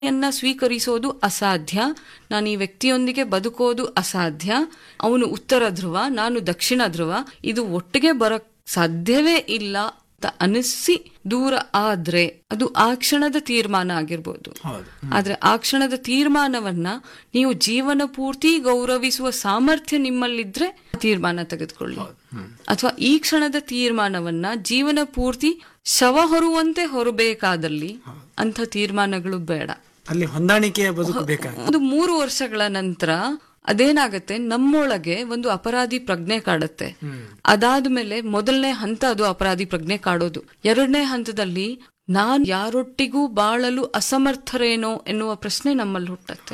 ಯನ್ನ ಸ್ವೀಕರಿಸೋದು ಅಸಾಧ್ಯ ನಾನು ಈ ವ್ಯಕ್ತಿಯೊಂದಿಗೆ ಬದುಕೋದು ಅಸಾಧ್ಯ ಅವನು ಉತ್ತರ ಧ್ರುವ ನಾನು ದಕ್ಷಿಣ ಧ್ರುವ ಇದು ಒಟ್ಟಿಗೆ ಬರಕ್ ಸಾಧ್ಯವೇ ಇಲ್ಲ ಅಂತ ಅನಿಸಿ ದೂರ ಆದ್ರೆ ಅದು ಆ ಕ್ಷಣದ ತೀರ್ಮಾನ ಆಗಿರ್ಬೋದು ಹೌದು ಆದ್ರೆ ಆ ಕ್ಷಣದ ತೀರ್ಮಾನವನ್ನ ನೀವು ಜೀವನ ಪೂರ್ತಿ ಗೌರವಿಸುವ ಸಾಮರ್ಥ್ಯ ನಿಮ್ಮಲ್ಲಿದ್ರೆ ತೀರ್ಮಾನ ತೆಗೆದುಕೊಳ್ಳಿ ಅಥವಾ ಈ ಕ್ಷಣದ ತೀರ್ಮಾನವನ್ನ ಜೀವನ ಪೂರ್ತಿ ಶವ ಹೊರುವಂತೆ ಹೊರಬೇಕಾದಲ್ಲಿ ಅಂಥ ತೀರ್ಮಾನಗಳು ಬೇಡ ಅಲ್ಲಿ ಹೊಂದಾಣಿಕೆಯ ಬದುಕು ಬೇಕಾಗ ಒಂದು ಮೂರು ವರ್ಷಗಳ ನಂತರ ಅದೇನಾಗತ್ತೆ ನಮ್ಮೊಳಗೆ ಒಂದು ಅಪರಾಧಿ ಪ್ರಜ್ಞೆ ಕಾಡುತ್ತೆ ಅದಾದ್ಮೇಲೆ ಮೊದಲನೇ ಹಂತ ಅದು ಅಪರಾಧಿ ಪ್ರಜ್ಞೆ ಕಾಡೋದು ಎರಡನೇ ಹಂತದಲ್ಲಿ ನಾನ್ ಯಾರೊಟ್ಟಿಗೂ ಬಾಳಲು ಅಸಮರ್ಥರೇನೋ ಎನ್ನುವ ಪ್ರಶ್ನೆ ನಮ್ಮಲ್ಲಿ ಹುಟ್ಟತ್ತೆ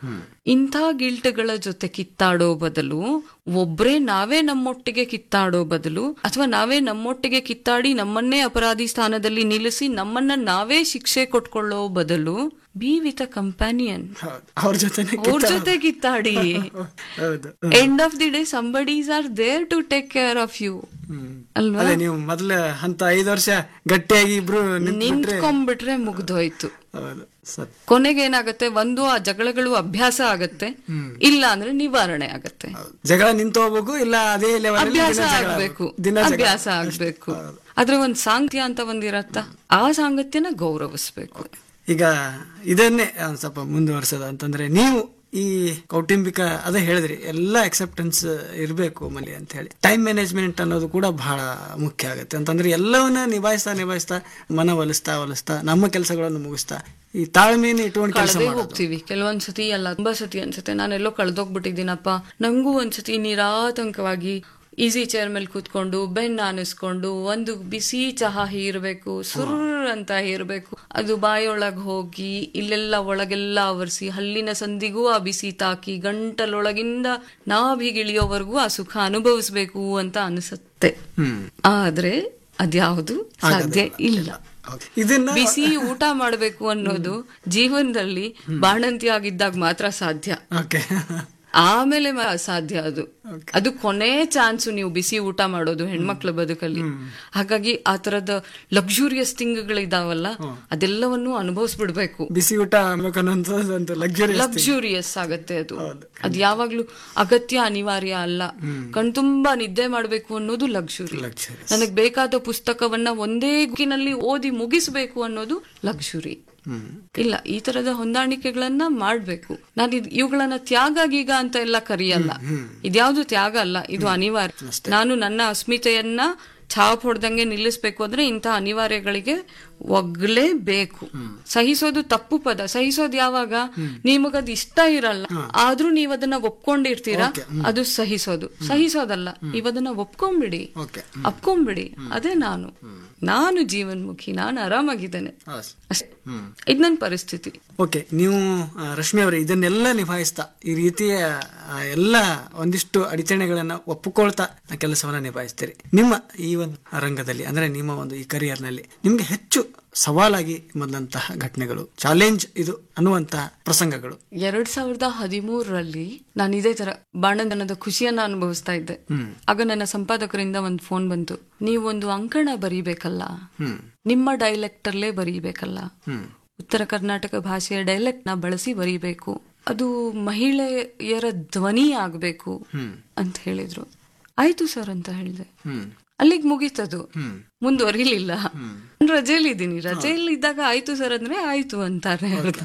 ಇಂಥ ಗಿಲ್ಟ್ಗಳ ಜೊತೆ ಕಿತ್ತಾಡೋ ಬದಲು ಒಬ್ರೇ ನಾವೇ ನಮ್ಮೊಟ್ಟಿಗೆ ಕಿತ್ತಾಡೋ ಬದಲು ಅಥವಾ ನಾವೇ ನಮ್ಮೊಟ್ಟಿಗೆ ಕಿತ್ತಾಡಿ ನಮ್ಮನ್ನೇ ಅಪರಾಧಿ ಸ್ಥಾನದಲ್ಲಿ ನಿಲ್ಲಿಸಿ ನಮ್ಮನ್ನ ನಾವೇ ಶಿಕ್ಷೆ ಕೊಟ್ಕೊಳ್ಳೋ ಬದಲು ಬಿ ವಿತ್ ಅ ಕಂಪ್ಯಾನಿಯನ್ ಹೌದು ಅವ್ರ ಜೊತೆನೆ ಅವ್ರ ಜೊತೆ ಕಿತ್ತಾಡಿ ಹೌದು end of the day somebodies are there to take care of you hmm. ಅಲ್ವಾ ಅದೇ ನೀವು ಮೊದಲ ಹಂತ ಐದು ವರ್ಷ ಗಟ್ಟಿಯಾಗಿ ಇಬ್ರು ನಿಂತ್ಬಿಟ್ರೆ ನಿಂತ್ಕೊಂಡ್ಬಿಟ್ರೆ ಮುಗ್ದೋಯ್ತು ಹೌದು ಸತ್ ಕೊನೆಗೆ ಏನಾಗತ್ತೆ ಒಂದು ಆ ಜಗಳಗಳು ಅಭ್ಯಾಸ ಆಗತ್ತೆ ಇಲ್ಲ ಅಂದ್ರೆ ನಿವಾರಣೆ ಆಗತ್ತೆ ಹೌದು. ಜಗಳ ನಿಂತು ಹೋಗ್ಬೇಕು ಇಲ್ಲ ಅದೇ ಲೆವೆಲ್ ಅಭ್ಯಾಸ ಆಗ್ಬೇಕು ದಿನ ಜಗಳ. ಅಭ್ಯಾಸ ಆಗ್ಬೇಕು ಆದ್ರೆ ಒಂದ್ ಸಾಂಗತ್ಯ ಅಂತ ಒಂದಿರತ್ತ ಆ ಸಾಂಗತ್ಯನ ಗೌರವಿಸ್ಬೇಕು ಈಗ ಇದನ್ನೇ ಒಂದ್ ಸ್ವಲ್ಪ ಮುಂದುವರ್ಸೋದು ಅಂತಂದ್ರೆ ನೀವು ಈ ಕೌಟುಂಬಿಕ ಅದೇ ಹೇಳಿದ್ರಿ ಎಲ್ಲ ಅಕ್ಸೆಪ್ಟೆನ್ಸ್ ಇರಬೇಕು ಮಲ್ಲಿ ಅಂತ ಹೇಳಿ ಟೈಮ್ ಮ್ಯಾನೇಜ್ಮೆಂಟ್ ಅನ್ನೋದು ಕೂಡ ಬಹಳ ಮುಖ್ಯ ಆಗುತ್ತೆ ಅಂತಂದ್ರೆ ಎಲ್ಲವನ್ನ ನಿಭಾಯಿಸ್ತಾ ನಿಭಾಯಿಸ್ತಾ ಮನ ಒಲಿಸ್ತಾ ಒಲಿಸ್ತಾ ನಮ್ಮ ಕೆಲಸಗಳನ್ನು ಮುಗಿಸ್ತಾ ಈ ತಾಳ್ಮೆಯನ್ನು ಇಟ್ಕೊಂಡು ಕೆಲಸ ಕಳೆದೇ ಮಾಡೋದು ಹೋಗ್ತೀವಿ ಕೆಲವೊಂದ್ ಸತಿ ಅಲ್ಲ ತುಂಬಾ ಸತಿ ಅನ್ಸುತ್ತೆ ನಾನೆಲ್ಲೋ ಕಳ್ದೋಗ್ಬಿಟ್ಟಿದ್ದೀನಪ್ಪ ನಂಗೂ ಒಂದ್ಸತಿ ನಿರಾತಂಕವಾಗಿ ಈಸಿ ಚೇರ್ ಮೇಲೆ ಕೂತ್ಕೊಂಡು ಬೆನ್ನ ಆನಿಸ್ಕೊಂಡು ಒಂದು ಬಿಸಿ ಚಹಾ ಹೀರ್ಬೇಕು ಸುರ್ ಅಂತ ಹೀರ್ಬೇಕು ಅದು ಬಾಯೊಳಗ್ ಹೋಗಿ ಇಲ್ಲೆಲ್ಲ ಒಳಗೆಲ್ಲ ಆವರಿಸಿ ಹಲ್ಲಿನ ಸಂದಿಗೂ ಆ ಬಿಸಿ ತಾಕಿ ಗಂಟಲೊಳಗಿಂದ ನಾಭಿಗಿಳಿಯೋವರೆಗೂ ಆ ಸುಖ ಅನುಭವಿಸ್ಬೇಕು ಅಂತ ಅನಿಸುತ್ತೆ ಹ್ಮ್ ಆದ್ರೆ ಅದ್ಯಾವುದು ಸಾಧ್ಯ ಇಲ್ಲ ಹೌದು. ಇದನ್ನ ಬಿಸಿ ಊಟ ಮಾಡಬೇಕು ಅನ್ನೋದು ಜೀವನದಲ್ಲಿ ಬಾಣಂತಿ ಆಗಿದ್ದಾಗ ಮಾತ್ರ ಸಾಧ್ಯ ಓಕೆ ಆಮೇಲೆ ಮ- ಅಸಾಧ್ಯ ಅದು ಅದು ಕೊನೆ ಚಾನ್ಸು ನೀವು ಬಿಸಿ ಊಟ ಮಾಡೋದು ಹೆಣ್ಮಕ್ಳ ಬದುಕಲ್ಲಿ ಹಾಗಾಗಿ ಆ ತರದ ಲಕ್ಸುರಿಯಸ್ ಥಿಂಗ್ಗಳಿದಾವಲ್ಲ ಅದೆಲ್ಲವನ್ನು ಅನುಭವಿಸ್ಬಿಡ್ಬೇಕು ಬಿಸಿ ಊಟ ಅನ್ನೋದು ಒಂದು ಲಕ್ಸುರಿ ಲಕ್ಸುರಿಯಸ್ ಆಗತ್ತೆ ಅದು ಅದು ಯಾವಾಗ್ಲೂ ಅಗತ್ಯ ಅನಿವಾರ್ಯ ಅಲ್ಲ ಕಣ್ತುಂಬಾ ನಿದ್ದೆ ಮಾಡ್ಬೇಕು ಅನ್ನೋದು ಲಕ್ಸುರಿ ಲಕ್ಸುರಿ ನನಗ್ ಬೇಕಾದ ಪುಸ್ತಕವನ್ನ ಒಂದೇ ಗುಕ್ಕಿನಲ್ಲಿ ಓದಿ ಮುಗಿಸ್ಬೇಕು ಅನ್ನೋದು ಲಕ್ಸುರಿ ಇಲ್ಲ ಈ ತರದ ಹೊಂದಾಣಿಕೆಗಳನ್ನ ಮಾಡ್ಬೇಕು ನಾನು ಇದ್- ಇವುಗಳನ್ನ ತ್ಯಾಗ ಗೀಗ ಅಂತ ಎಲ್ಲ ಕರೆಯಲ್ಲ ಇದ್ಯಾವುದು ತ್ಯಾಗ ಅಲ್ಲ ಇದು ಅನಿವಾರ್ಯ ನಾನು ನನ್ನ ಅಸ್ಮಿತೆಯನ್ನ ಛಾಪ್ ಹೊಡೆದಂಗೆ ನಿಲ್ಲಿಸ್ಬೇಕು ಅಂದ್ರೆ ಇಂಥ ಅನಿವಾರ್ಯಗಳಿಗೆ ಒಗ್ಲೇಬೇಕು ಸಹಿಸೋದು ತಪ್ಪು ಪದ ಸಹಿಸೋದು ಯಾವಾಗ ನಿಮಗದು ಇಷ್ಟ ಇರಲ್ಲ ಆದ್ರೂ ನೀವ್ ಅದನ್ನ ಒಪ್ಕೊಂಡಿರ್ತೀರಾ ಅದು ಸಹಿಸೋದು ಸಹಿಸೋದಲ್ಲ ಇವದನ್ನ ಒಪ್ಕೊಂಬಿಡಿ ಓಕೆ ಅಪ್ಕೊಂಬಿಡಿ ಅದೇ ನಾನು ನಾನು ಜೀವನ್ಮುಖಿ ನಾನು ಆರಾಮಾಗಿದ್ದೇನೆ ಹೌದು. ಅಷ್ಟೇ ಇದು ನನ್ನ ಪರಿಸ್ಥಿತಿ ಓಕೆ ನೀವು ಆ, ರಶ್ಮಿ ಅವರೇ ಇದನ್ನೆಲ್ಲ ನಿಭಾಯಿಸ್ತಾ ಈ ರೀತಿಯ ಆ, ಎಲ್ಲ ಒಂದಿಷ್ಟು ಅಡಚಣೆಗಳನ್ನ ಒಪ್ಪಿಕೊಳ್ತಾ ಕೆಲಸವನ್ನ ನಿಭಾಯಿಸ್ತೀರಿ ನಿಮ್ಮ ಈ ಒಂದು ರಂಗದಲ್ಲಿ ಅಂದ್ರೆ ನಿಮ್ಮ ಒಂದು ಈ career ನಲ್ಲಿ ನಿಮ್ಗೆ ಹೆಚ್ಚು ಸವಾಲಾಗಿ ಬಂದಂತಹ ಘಟನೆಗಳು ಚಾಲೆಂಜ್ ಇದು ಅನ್ನುವಂತಹ ಪ್ರಸಂಗಗಳು ಎರಡ್ ಸಾವಿರದ ಹದಿಮೂರರಲ್ಲಿ ನಾನು ಇದೇ ತರ ಬಾಣಂತನದ ಖುಷಿಯನ್ನ ಅನುಭವಿಸ್ತಾ ಇದ್ದೆ ಆಗ ನನ್ನ ಸಂಪಾದಕರಿಂದ ಒಂದು ಫೋನ್ ಬಂತು ನೀವೊಂದು ಅಂಕಣ ಬರೀಬೇಕಲ್ಲ ಹ್ಮ್ ನಿಮ್ಮ ಡೈಲೆಕ್ಟ್ ಅಲ್ಲೇ ಬರೀಬೇಕಲ್ಲ ಹ್ಮ್ ಉತ್ತರ ಕರ್ನಾಟಕ ಭಾಷೆಯ ಡೈಲೆಕ್ಟ್ ನ ಬಳಸಿ ಬರೀಬೇಕು ಅದು ಮಹಿಳೆಯರ ಧ್ವನಿ ಆಗ್ಬೇಕು ಅಂತ ಹೇಳಿದ್ರು ಆಯ್ತು ಸರ್ ಅಂತ ಹೇಳಿದೆ ಹ್ಮ್ ಅಲ್ಲಿಗೆ ಮುಗೀತದು ಹ್ಮ್ ಮುಂದುವರಿಲಿಲ್ಲ ರಜೆಯಲ್ಲಿ ಇದ್ದೀನಿ ರಜೆಯಲ್ಲಿ ಇದ್ದಾಗ ಆಯ್ತು ಸರ್ ಅಂದ್ರೆ ಆಯ್ತು ಅಂತಾರೆ ಅರ್ಥ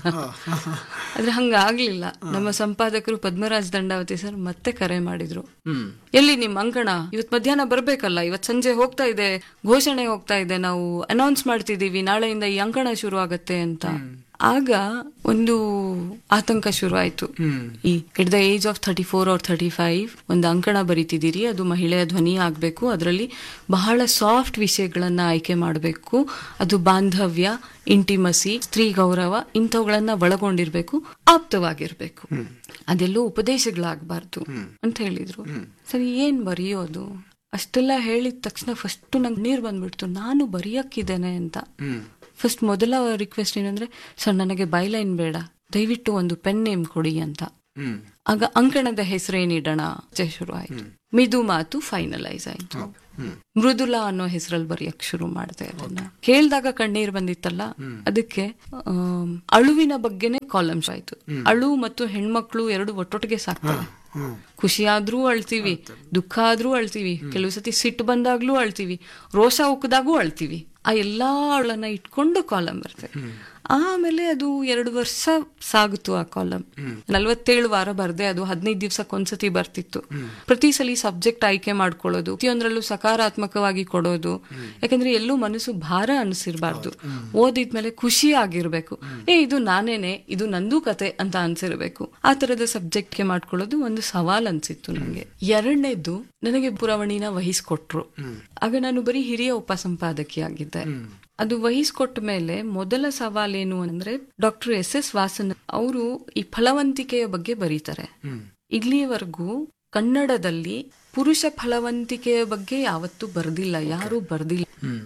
ಆದ್ರೆ ಹಂಗ ಆಗ್ಲಿಲ್ಲ ನಮ್ಮ ಸಂಪಾದಕರು ಪದ್ಮರಾಜ್ ದಂಡಾವತಿ ಸರ್ ಮತ್ತೆ ಕರೆ ಮಾಡಿದ್ರು ಹ್ಮ್ ಎಲ್ಲಿ ನಿಮ್ ಅಂಕಣ ಇವತ್ ಮಧ್ಯಾಹ್ನ ಬರ್ಬೇಕಲ್ಲ ಇವತ್ ಸಂಜೆ ಹೋಗ್ತಾ ಇದೆ ಘೋಷಣೆ ಹೋಗ್ತಾ ಇದೆ ನಾವು ಅನೌನ್ಸ್ ಮಾಡ್ತಿದೀವಿ ನಾಳೆಯಿಂದ ಈ ಅಂಕಣ ಶುರು ಆಗತ್ತೆ ಅಂತ ಆಗ ಒಂದು ಆತಂಕ ಶುರು ಆಯ್ತು ಹ್ಮ್ ಈ at the age of thirty four or thirty five ಒಂದು ಅಂಕಣ ಬರಿತಿದ್ದೀರಿ ಅದು ಮಹಿಳೆಯ ಧ್ವನಿ ಆಗಬೇಕು ಅದರಲ್ಲಿ ಬಹಳ ಸಾಫ್ಟ್ ವಿಷಯಗಳನ್ನ ಆಯ್ಕೆ ಮಾಡಬೇಕು ಅದು ಬಾಂಧವ್ಯ ಇಂಟಿಮಸಿ ಸ್ತ್ರೀ ಗೌರವ ಇಂಥವುಗಳನ್ನ ಒಳಗೊಂಡಿರ್ಬೇಕು ಆಪ್ತವಾಗಿರ್ಬೇಕು ಅದೆಲ್ಲೂ ಉಪದೇಶಗಳಾಗಬಾರ್ದು ಅಂತ ಹೇಳಿದ್ರು ಸರಿ ಏನ್ ಬರೆಯೋದು ಅಷ್ಟೆಲ್ಲ ಹೇಳಿದ ತಕ್ಷಣ ಫಸ್ಟ್ ನಂಗೆ ನೀರ್ ಬಂದ್ಬಿಡ್ತು ನಾನು ಬರೆಯಕ್ಕಿದ್ದೇನೆ ಅಂತ ಹ್ಮ್ ಫಸ್ಟ್ ಮೊದಲ ರಿಕ್ವೆಸ್ಟ್ ಏನಂದ್ರೆ ಸರ್ ನನಗೆ ಬೈಲೈನ್ ಬೇಡ ದಯವಿಟ್ಟು ಒಂದು ಪೆನ್ ನೇಮ್ ಕೊಡಿ ಅಂತ ಹ್ಮ್ ಆಗ ಅಂಕಣದ ಹೆಸರೇನಿಡೋಣ ಚರ್ಚೆ ಶುರು ಆಯ್ತು ಮಿದು ಮಾತು ಫೈನಲೈಸ್ ಆಯ್ತು ಮೃದುಲಾ ಅನ್ನೋ ಹೆಸರಲ್ಲಿ ಬರೆಯಕ್ ಶುರು ಮಾಡಿದೆ ಅದನ್ನ ಕೇಳ್ದಾಗ ಕಣ್ಣೀರ್ ಬಂದಿತ್ತಲ್ಲ ಅದಕ್ಕೆ ಆಮ್, ಅಳುವಿನ ಬಗ್ಗೆನೇ ಕಾಲಮ್ಸ್ ಆಯ್ತು ಅಳು ಮತ್ತು ಹೆಣ್ಮಕ್ಳು ಎರಡು ಒಟ್ಟೊಟ್ಟಿಗೆ ಸಾಕ್ತವೆ ಖುಷಿ ಆದ್ರೂ ಅಳ್ತೀವಿ ದುಃಖ ಆದ್ರೂ ಅಳ್ತೀವಿ ಕೆಲವು ಸತಿ ಸಿಟ್ಟು ಬಂದಾಗ್ಲೂ ಅಳ್ತೀವಿ ರೋಷ ಉಕ್ಕದಾಗೂ ಅಳ್ತೀವಿ ಆ ಎಲ್ಲಾ ಅಳನ್ನ ಇಟ್ಕೊಂಡು ಕಾಲಂ ಬರ್ತದೆ ಆಮೇಲೆ ಅದು ಎರಡು ವರ್ಷ ಸಾಗುತ್ತು ಆ ಕಾಲಂ ನಲ್ವತ್ತೇಳು ವಾರ ಬರ್ದೆ ಅದು ಹದಿನೈದು ದಿವ್ಸಕ್ಕೊಂದ್ಸತಿ ಬರ್ತಿತ್ತು ಪ್ರತಿ ಸಲ ಸಬ್ಜೆಕ್ಟ್ ಆಯ್ಕೆ ಮಾಡ್ಕೊಳ್ಳೋದು ಪ್ರತಿಯೊಂದ್ರಲ್ಲೂ ಸಕಾರಾತ್ಮಕವಾಗಿ ಕೊಡೋದು ಯಾಕಂದ್ರೆ ಎಲ್ಲೂ ಮನಸ್ಸು ಭಾರ ಅನಿಸಿರ್ಬಾರ್ದು ಓದಿದ್ಮೇಲೆ ಖುಷಿ ಆಗಿರ್ಬೇಕು ಏ ಇದು ನಾನೇನೆ ಇದು ನಂದು ಕತೆ ಅಂತ ಅನ್ಸಿರ್ಬೇಕು ಆ ತರದ ಸಬ್ಜೆಕ್ಟ್ಗೆ ಮಾಡ್ಕೊಳ್ಳೋದು ಒಂದು ಸವಾಲ್ ಅನ್ಸಿತ್ತು ನನಗೆ ಎರಡನೇದು ನನಗೆ ಪುರವಣಿನ ವಹಿಸ್ಕೊಟ್ರು ಆಗ ನಾನು ಬರೀ ಹಿರಿಯ ಉಪಸಂಪಾದಕಿಯಾಗಿದ್ದೆ ಅದು ವಹಿಸ್ಕೊಟ್ಟ ಮೇಲೆ ಮೊದಲ ಸವಾಲೇನು ಅಂದ್ರೆ ಡಾಕ್ಟರ್ ಎಸ್ ಎಸ್ ವಾಸನ್ ಅವರು ಈ ಫಲವಂತಿಕೆಯ ಬಗ್ಗೆ ಬರೀತಾರೆ ಇಲ್ಲಿಯವರೆಗೂ ಕನ್ನಡದಲ್ಲಿ ಪುರುಷ ಫಲವಂತಿಕೆಯ ಬಗ್ಗೆ ಯಾವತ್ತೂ ಬರ್ದಿಲ್ಲ ಯಾರೂ ಬರ್ದಿಲ್ಲ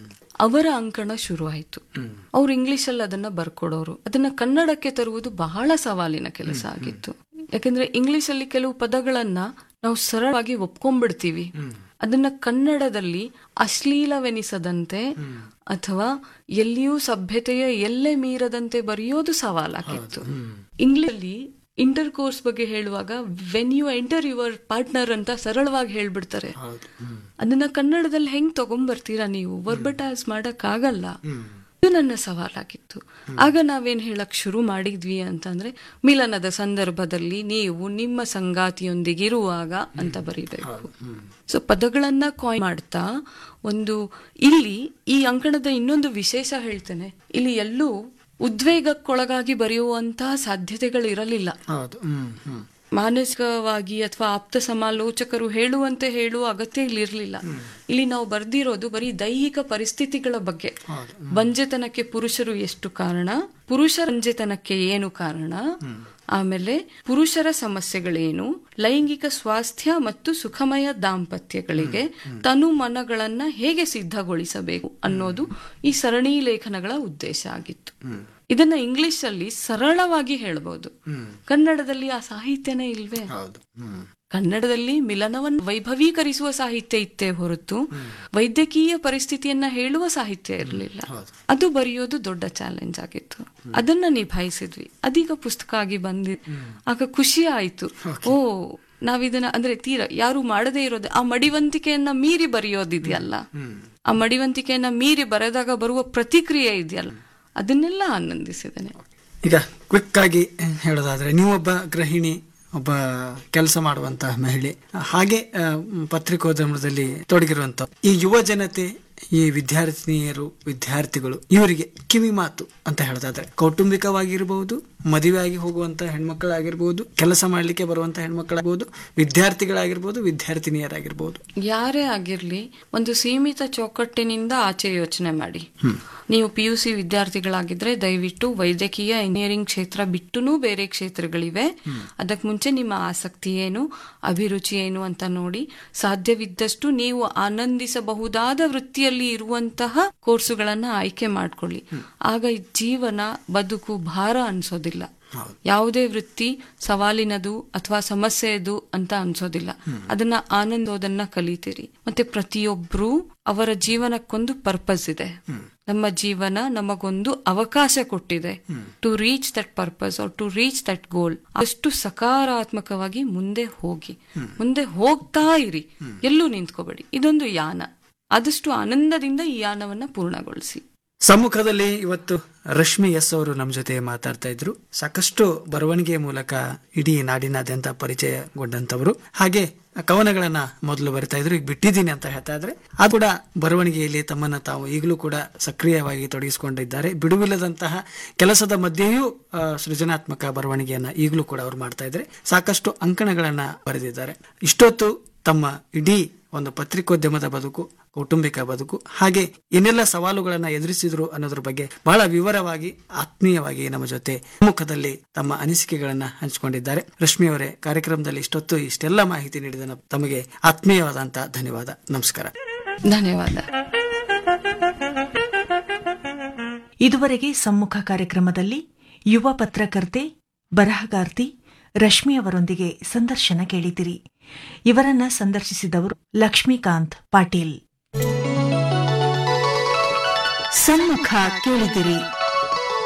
ಅವರ ಅಂಕಣ ಶುರು ಆಯ್ತು ಅವ್ರು ಇಂಗ್ಲಿಷ್ ಅಲ್ಲಿ ಅದನ್ನ ಬರ್ಕೊಡೋರು ಅದನ್ನ ಕನ್ನಡಕ್ಕೆ ತರುವುದು ಬಹಳ ಸವಾಲಿನ ಕೆಲಸ ಆಗಿತ್ತು ಯಾಕಂದ್ರೆ ಇಂಗ್ಲಿಷ್ ಅಲ್ಲಿ ಕೆಲವು ಪದಗಳನ್ನ ನಾವು ಸರಳವಾಗಿ ಒಪ್ಕೊಂಡ್ಬಿಡ್ತೀವಿ ಅದನ್ನ ಕನ್ನಡದಲ್ಲಿ ಅಶ್ಲೀಲವೆನಿಸದಂತೆ ಅಥವಾ ಎಲ್ಲಿಯೂ ಸಭ್ಯತೆಯ ಎಲ್ಲೇ ಮೀರದಂತೆ ಬರೆಯೋದು ಸವಾಲಾಗಿತ್ತು ಇಂಗ್ಲಿಷಲ್ಲಿ ಇಂಟರ್ ಕೋರ್ಸ್ ಬಗ್ಗೆ ಹೇಳುವಾಗ when you enter your partner ಅಂತ ಸರಳವಾಗಿ ಹೇಳ್ಬಿಡ್ತಾರೆ ಅದನ್ನ ಕನ್ನಡದಲ್ಲಿ ಹೆಂಗ್ ತಗೊಂಡ್ಬರ್ತೀರಾ ನೀವು ವರ್ಬಟಾಸ್ ಮಾಡಕ್ ಆಗಲ್ಲ ಇದು ನನ್ನ ಸವಾಲಾಗಿತ್ತು ಆಗ ನಾವೇನ್ ಹೇಳಕ್ ಶುರು ಮಾಡಿದ್ವಿ ಅಂತಂದ್ರೆ ಮಿಲನದ ಸಂದರ್ಭದಲ್ಲಿ ನೀವು ನಿಮ್ಮ ಸಂಗಾತಿಯೊಂದಿಗಿರುವಾಗ ಅಂತ ಬರೀಬೇಕು ಸೊ ಪದಗಳನ್ನ ಕಾಯ್ ಮಾಡ್ತಾ ಒಂದು ಇಲ್ಲಿ ಈ ಅಂಕಣದ ಇನ್ನೊಂದು ವಿಶೇಷ ಹೇಳ್ತೇನೆ ಇಲ್ಲಿ ಎಲ್ಲೂ ಉದ್ವೇಗಕ್ಕೊಳಗಾಗಿ ಬರೆಯುವಂತಹ ಸಾಧ್ಯತೆಗಳಿರಲಿಲ್ಲ ಹೌದು ಹ್ಮ್ ಹ್ಮ್ ಮಾನಸಿಕವಾಗಿ ಅಥವಾ ಆಪ್ತ ಸಮಾಲೋಚಕರು ಹೇಳುವಂತೆ ಹೇಳುವ ಅಗತ್ಯ ಇಲ್ಲಿ ಇರಲಿಲ್ಲ ಇಲ್ಲಿ ನಾವು ಬರ್ದಿರೋದು ಬರೀ ದೈಹಿಕ ಪರಿಸ್ಥಿತಿಗಳ ಬಗ್ಗೆ ಬಂಜೆತನಕ್ಕೆ ಪುರುಷರು ಎಷ್ಟು ಕಾರಣ ಪುರುಷ ರಂಜೆತನಕ್ಕೆ ಏನು ಕಾರಣ ಆಮೇಲೆ ಪುರುಷರ ಸಮಸ್ಯೆಗಳೇನು ಲೈಂಗಿಕ ಸ್ವಾಸ್ಥ್ಯ ಮತ್ತು ಸುಖಮಯ ದಾಂಪತ್ಯಗಳಿಗೆ ತನು ಮನಗಳನ್ನ ಹೇಗೆ ಸಿದ್ಧಗೊಳಿಸಬೇಕು ಅನ್ನೋದು ಈ ಸರಣಿ ಲೇಖನಗಳ ಉದ್ದೇಶ ಆಗಿತ್ತು ಇದನ್ನ ಇಂಗ್ಲಿಷ್ ಅಲ್ಲಿ ಸರಳವಾಗಿ ಹೇಳ್ಬೋದು ಕನ್ನಡದಲ್ಲಿ ಆ ಸಾಹಿತ್ಯನೇ ಇಲ್ವೇ ಹೌದು ಹ್ಮ್ ಕನ್ನಡದಲ್ಲಿ ಮಿಲನವನ್ನು ವೈಭವೀಕರಿಸುವ ಸಾಹಿತ್ಯ ಇತ್ತೇ ಹೊರತು ವೈದ್ಯಕೀಯ ಪರಿಸ್ಥಿತಿಯನ್ನ ಹೇಳುವ ಸಾಹಿತ್ಯ ಇರಲಿಲ್ಲ ಅದು ಬರೆಯೋದು ದೊಡ್ಡ ಚಾಲೆಂಜ್ ಆಗಿತ್ತು ಅದನ್ನ ನಿಭಾಯಿಸಿದ್ವಿ ಅದೀಗ ಪುಸ್ತಕ ಆಗಿ ಬಂದಿ ಆಗ ಖುಷಿ ಆಯ್ತು ಓ ನಾವಿದನ್ನ ಅಂದ್ರೆ ತೀರ ಯಾರು ಮಾಡದೇ ಇರೋದು ಆ ಮಡಿವಂತಿಕೆಯನ್ನ ಮೀರಿ ಬರೆಯೋದಿದೆಯಲ್ಲ ಆ ಮಡಿವಂತಿಕೆಯನ್ನ ಮೀರಿ ಬರೆದಾಗ ಬರುವ ಪ್ರತಿಕ್ರಿಯೆ ಇದೆಯಲ್ಲ ಅದನ್ನೆಲ್ಲ ಆನಂದಿಸಿದ್ದೇನೆ ಈಗ ಕ್ವಿಕ್ ಆಗಿ ಹೇಳೋದಾದ್ರೆ ನೀವೊಬ್ಬ ಗೃಹಿಣಿ ಒಬ್ಬ ಕೆಲಸ ಮಾಡುವಂತಹ ಮಹಿಳೆ ಹಾಗೆ ಆ, ಮ್, ಪತ್ರಿಕೋದ್ಯಮದಲ್ಲಿ ತೊಡಗಿರುವಂತ ಈ ಯುವ ಜನತೆ ಈ ವಿದ್ಯಾರ್ಥಿನಿಯರು ವಿದ್ಯಾರ್ಥಿಗಳು ಇವರಿಗೆ ಕಿವಿ ಮಾತು ಅಂತ ಹೇಳೋದಾದ್ರೆ ಕೌಟುಂಬಿಕವಾಗಿರಬಹುದು ಮದುವೆ ಆಗಿ ಹೋಗುವಂತ ಹೆಣ್ಮಕ್ಕಳಾಗಿರ್ಬೋದು ಕೆಲಸ ಮಾಡ್ಲಿಕ್ಕೆ ಬರುವಂತ ಹೆಣ್ಮಕ್ಕಳಾಗಬಹುದು ವಿದ್ಯಾರ್ಥಿಗಳಾಗಿರ್ಬೋದು ವಿದ್ಯಾರ್ಥಿನಿಯರಾಗಿರ್ಬೋದು ಯಾರೇ ಆಗಿರ್ಲಿ ಒಂದು ಸೀಮಿತ ಚೌಕಟ್ಟಿನಿಂದ ಆಚೆ ಯೋಚನೆ ಮಾಡಿ ನೀವು ಪಿ ಯು ಸಿ ವಿದ್ಯಾರ್ಥಿಗಳಾಗಿದ್ರೆ ದಯವಿಟ್ಟು ವೈದ್ಯಕೀಯ ಇಂಜಿನಿಯರಿಂಗ್ ಕ್ಷೇತ್ರ ಬಿಟ್ಟುನೂ ಬೇರೆ ಕ್ಷೇತ್ರಗಳಿವೆ ಅದಕ್ಕೆ ಮುಂಚೆ ನಿಮ್ಮ ಆಸಕ್ತಿ ಏನು ಅಭಿರುಚಿ ಏನು ಅಂತ ನೋಡಿ ಸಾಧ್ಯವಿದ್ದಷ್ಟು ನೀವು ಆನಂದಿಸಬಹುದಾದ ವೃತ್ತಿಯಲ್ಲಿ ಇರುವಂತಹ ಕೋರ್ಸುಗಳನ್ನ ಆಯ್ಕೆ ಮಾಡ್ಕೊಳ್ಳಿ ಆಗ ಈ ಜೀವನ ಬದುಕು ಭಾರ ಅನ್ಸೋದಿಲ್ಲ ಯಾವುದೇ ವೃತ್ತಿ ಸವಾಲಿನದು ಅಥವಾ ಸಮಸ್ಯೆಯದು ಅಂತ ಅನ್ಸೋದಿಲ್ಲ ಅದನ್ನ ಆನಂದೋದನ್ನ ಕಲಿತೀರಿ ಮತ್ತೆ ಪ್ರತಿಯೊಬ್ರು ಅವರ ಜೀವನಕ್ಕೊಂದು ಪರ್ಪಸ್ ಇದೆ ನಮ್ಮ ಜೀವನ ನಮಗೊಂದು ಅವಕಾಶ ಕೊಟ್ಟಿದೆ to reach that purpose or to reach that goal ಅಷ್ಟು ಸಕಾರಾತ್ಮಕವಾಗಿ ಮುಂದೆ ಹೋಗಿ ಮುಂದೆ ಹೋಗ್ತಾ ಇರಿ ಎಲ್ಲೂ ನಿಂತ್ಕೋಬೇಡಿ ಇದೊಂದು ಯಾನ ಆದಷ್ಟು ಆನಂದದಿಂದ ಈ ಯಾನವನ್ನ ಪೂರ್ಣಗೊಳಿಸಿ ಸಮ್ಮುಖದಲ್ಲಿ ಇವತ್ತು ರಶ್ಮಿ ಎಸ್ ಅವರು ನಮ್ಮ ಜೊತೆ ಮಾತಾಡ್ತಾ ಇದ್ರು ಸಾಕಷ್ಟು ಬರವಣಿಗೆ ಮೂಲಕ ಇಡೀ ನಾಡಿನಾದ್ಯಂತ ಪರಿಚಯಗೊಂಡಂತವರು ಹಾಗೆ ಕವನಗಳನ್ನ ಮೊದಲು ಬರಿತಾ ಇದ್ರು ಈಗ ಬಿಟ್ಟಿದ್ದೀನಿ ಅಂತ ಹೇಳ್ತಾ ಇದ್ರೆ ಅದು ಕೂಡ ಬರವಣಿಗೆಯಲ್ಲಿ ತಮ್ಮನ್ನ ತಾವು ಈಗಲೂ ಕೂಡ ಸಕ್ರಿಯವಾಗಿ ತೊಡಗಿಸಿಕೊಂಡಿದ್ದಾರೆ ಬಿಡುವಿಲ್ಲದಂತಹ ಕೆಲಸದ ಮಧ್ಯೆಯೂ ಆ, ಸೃಜನಾತ್ಮಕ ಬರವಣಿಗೆಯನ್ನ ಈಗಲೂ ಕೂಡ ಅವರು ಮಾಡ್ತಾ ಇದ್ದಾರೆ ಸಾಕಷ್ಟು ಅಂಕಣಗಳನ್ನ ಬರೆದಿದ್ದಾರೆ ಇಷ್ಟೊತ್ತು ತಮ್ಮ ಇಡೀ ಒಂದು ಪತ್ರಿಕೋದ್ಯಮದ ಬದುಕು ಕೌಟುಂಬಿಕ ಬದುಕು ಹಾಗೆ ಏನೆಲ್ಲ ಸವಾಲುಗಳನ್ನ ಎದುರಿಸಿದ್ರು ಅನ್ನೋದ್ರ ಬಗ್ಗೆ ಬಹಳ ವಿವರವಾಗಿ ಆತ್ಮೀಯವಾಗಿ ನಮ್ಮ ಜೊತೆ ಮುಖದಲ್ಲಿ ತಮ್ಮ ಅನಿಸಿಕೆಗಳನ್ನ ಹಂಚಿಕೊಂಡಿದ್ದಾರೆ ರಶ್ಮಿ ಅವರೇ ಕಾರ್ಯಕ್ರಮದಲ್ಲಿ ಇಷ್ಟೊತ್ತು ಇಷ್ಟೆಲ್ಲ ಮಾಹಿತಿ ನೀಡಿದ ನ- ತಮಗೆ ಆತ್ಮೀಯವಾದಂತಹ ಧನ್ಯವಾದ ನಮಸ್ಕಾರ ಧನ್ಯವಾದ ಇದುವರೆಗೆ ಸಮ್ಮುಖ ಕಾರ್ಯಕ್ರಮದಲ್ಲಿ ಯುವ ಪತ್ರಕರ್ತೆ ಬರಹಗಾರ್ತಿ ರಶ್ಮಿ ಅವರೊಂದಿಗೆ ಸಂದರ್ಶನ ಕೇಳಿದಿರಿ ಇವರನ್ನ ಸಂದರ್ಶಿಸಿದವರು ಲಕ್ಷ್ಮೀಕಾಂತ್ ಪಾಟೀಲ್ ಸಮ್ಮುಖ ಕೇಳಿದಿರಿ